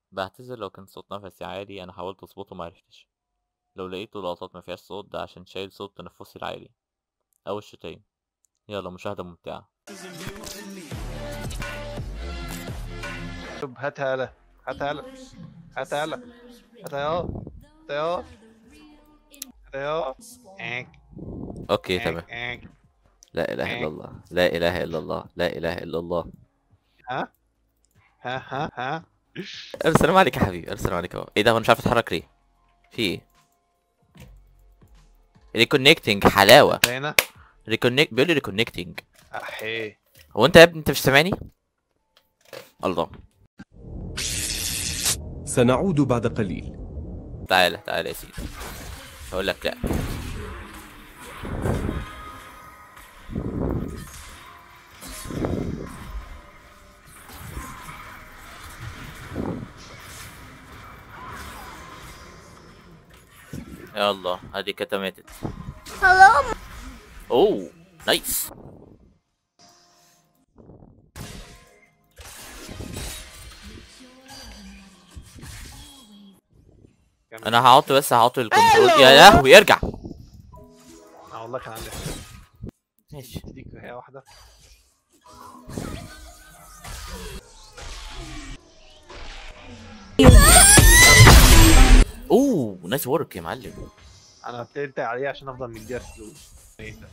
بعتذر لو كان صوت نفسي عالي انا حاولت اظبطه معرفتش لو لقيته لقطات ما فيهاش صوت ده عشان شايل صوت تنفسي العالي او الشتايم يلا مشاهدة ممتعة شوف هاتها يلا هاتها يلا هاتها يلا هاتها يا هاتها يا هاتها يا إنك، اوكي إنك، تمام إنك. لا اله الا الله لا اله الا الله لا اله الا الله ها ها ها ها السلام عليك يا حبيبي السلام عليك اهو ايه ده هو انا مش عارف اتحرك ليه في ايه ريكونكتنج حلاوه هنا ريكونكت بيقول لي ريكونكتنج احي هو انت يا ابني انت مش سامعني الله سنعود بعد قليل تعالى تعالى يا سيدي هقول لك لا يا الله هذه كتا ماتت اوه نايس انا هحط بس هحط الكنترول يا لهوي ارجع اه والله كان عندي حاجة. ماشي اديك هي واحده اوه نايس ورك يا معلم انا ابتديت عليه عشان افضل مديها فلوس ايه ده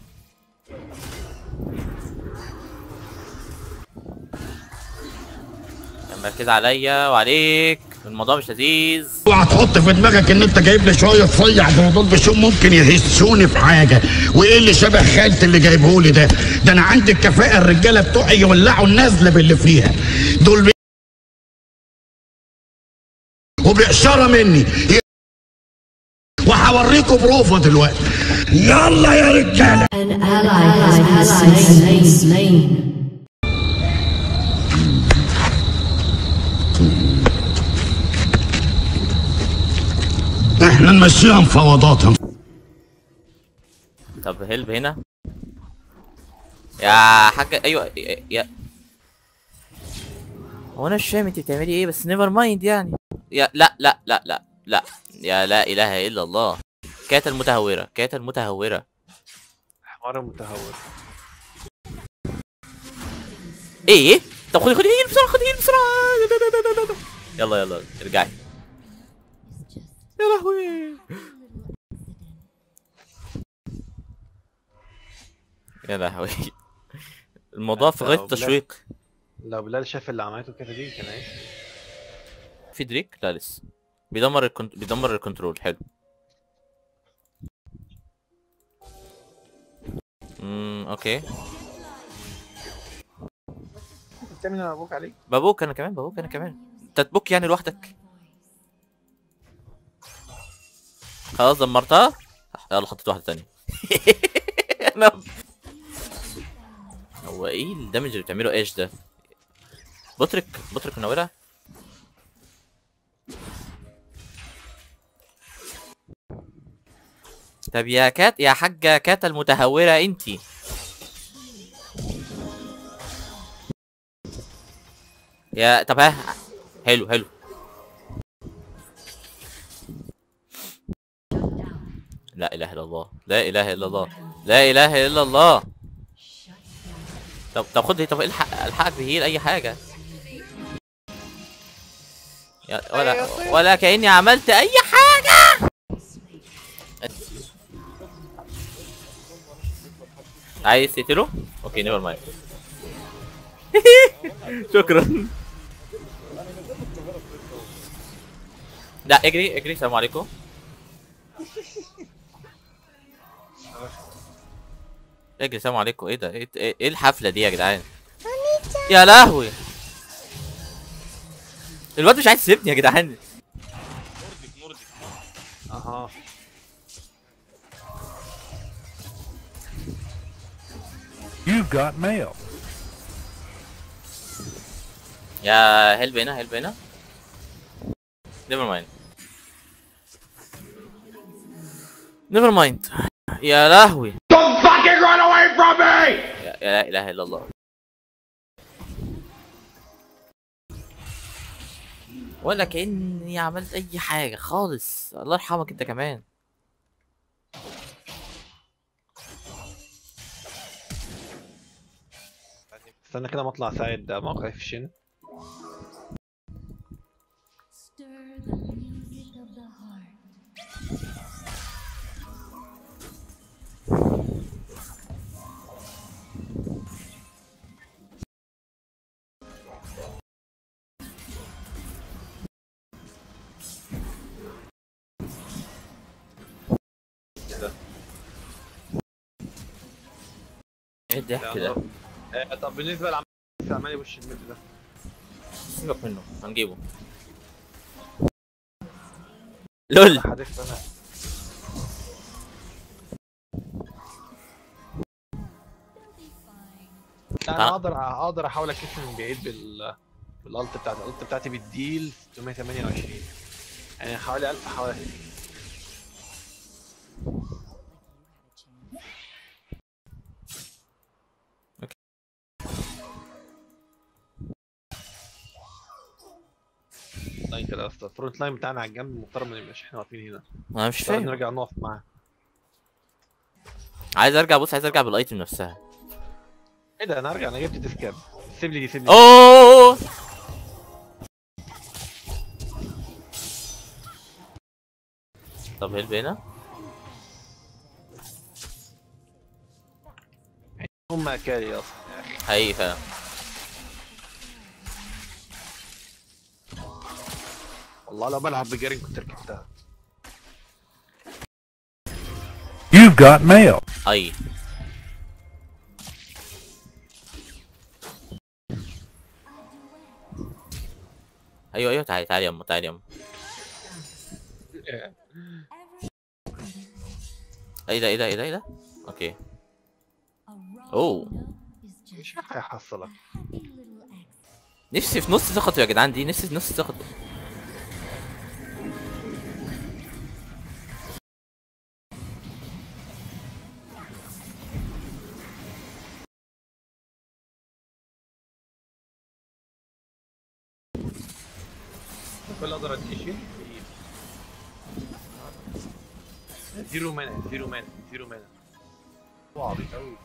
كان مركز عليا وعليك الموضوع مش لذيذ اوعى تحط في دماغك ان انت جايب لي شويه صيع ده دول بشوف ممكن يهسوني في حاجه وايه اللي شبه خالتي اللي جايبه لي ده ده انا عندي الكفاءه الرجاله بتوعي يولعوا النازله باللي فيها دول بي... وبإشارة مني وهوريكم بروفه دلوقتي يلا يا رجاله An ally has been slain. احنا نمشيها مفاوضاتها طب هلب هنا يا حاجة ايوه يا هو انا مش فاهم انت بتعملي ايه بس نيفر مايند يعني يا لا لا لا لا لا يا لا اله الا الله كانت المتهورة كانت المتهورة حوار متهور ايه طب خدي خدي هيل بسرعة خدي هيل بسرعة يلا يلا ارجعي يا لهوي يا لهوي الموضوع في غاية لو بلاد- التشويق لو بلال شاف اللي عملته كده دي كان ايه في دريك لا لسه بيدمر الكنت... بيدمر الكنترول حلو امم اوكي انت بتعمل انا ابوك عليك بابوك انا كمان بابوك انا كمان انت تبوك يعني لوحدك خلاص دمرتها يلا حطيت واحده تانية انا هو ايه الدمج اللي بتعمله ايش ده بطرك بطرك منورة طب يا كات يا حاجة كات المتهورة انتي يا طب ها حلو حلو لا اله الا الله لا اله الا الله لا اله الا الله طب طب خد طب الحق الحقك بهيل اي حاجه يا ولا ولا كاني عملت اي حاجه عايز تقتله اوكي نيفر مايند شكرا لا اجري اجري السلام عليكم اجري السلام عليكم ايه ده ايه ايه إيه الحفله دي يا جدعان يا لهوي الواد مش عايز يسيبني يا جدعان اها You've got mail. يا هلب هنا هلب هنا نيفر مايند نيفر مايند يا لهوي Don't fucking run away from me! يا يا لا اله الا الله ولا كاني عملت اي حاجه خالص الله يرحمك انت كمان استنى كده ما اطلع ساعد موقع في الشن Stir the music of the heart. ايه الضحك ده آه، طب بالنسبه لعم عمال وش المد ده سيبك منه هنجيبه لول حدث انا لا انا تع- اقدر اقدر احاول اكش من بعيد بال بالالت بتاعتي الالت بتاعتي بتديل 628 يعني حوالي 1000 احاول أكش. لاين كده يا اسطى الفرونت لاين بتاعنا على الجنب المفترض ما نبقاش احنا واقفين هنا انا مش طيب فاهم نرجع نقف معاه عايز ارجع بص عايز ارجع بالايتم نفسها ايه ده انا ارجع انا جبت ديسكاب سيب لي دي سيب لي دي. اوه طب هيلب هنا هم اكالي اصلا يا اخي حقيقي فعلا والله لو بلعب بجارين كنت ركبتها You've got mail. اي ايوه ايوه تعالي تعالي يا ام تعالي يا ام ايه ده ايه ده ايه ده ايه ده اوكي اوه مش هيحصلك نفسي في نص ثقته يا جدعان دي نفسي في نص ثقته كل اقدر ادي شيء زيرو مانا زيرو مانا زيرو مانا هو عبيط قوي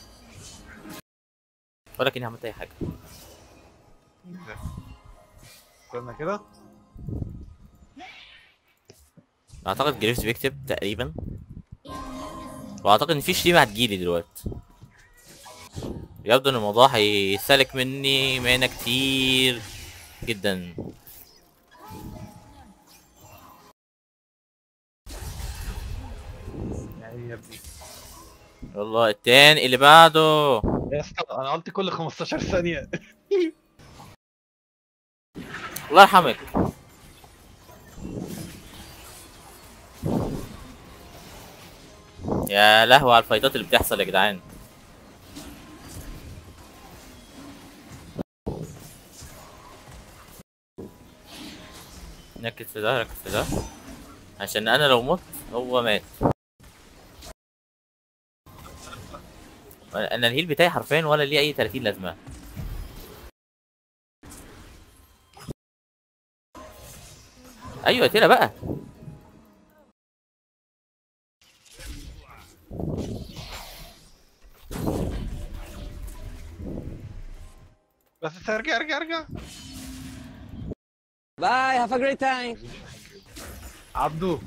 ولا كاني عملت اي حاجه استنى كده اعتقد جريفز بيكتب تقريبا واعتقد ان في شتيمه هتجيلي دلوقتي يبدو ان الموضوع هيسلك مني مانا كتير جدا يعني يا ابني والله التاني اللي بعده يا اسطى انا قلت كل 15 ثانيه الله يرحمك يا لهوي على الفايتات اللي بتحصل يا جدعان ركز في ده ركز في ده عشان انا لو مت هو مات انا الهيل بتاعي حرفيا ولا ليه اي 30 لازمه ايوه تيلا بقى بس ارجع ارجع ارجع Bye, have a great time. عبدو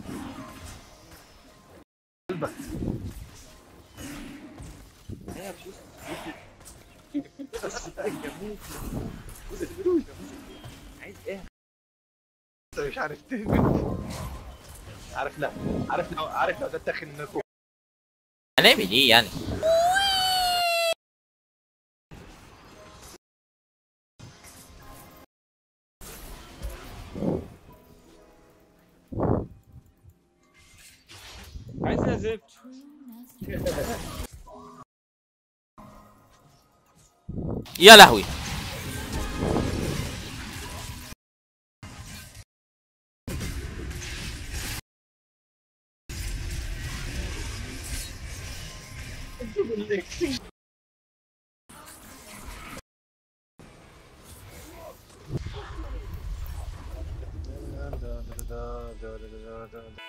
انت مش عارف تهبط عارف لا عارف لو عارف لو ده اتاخد منكم هنعمل ايه يعني عايزها زفت. يا لهوي ده- ده-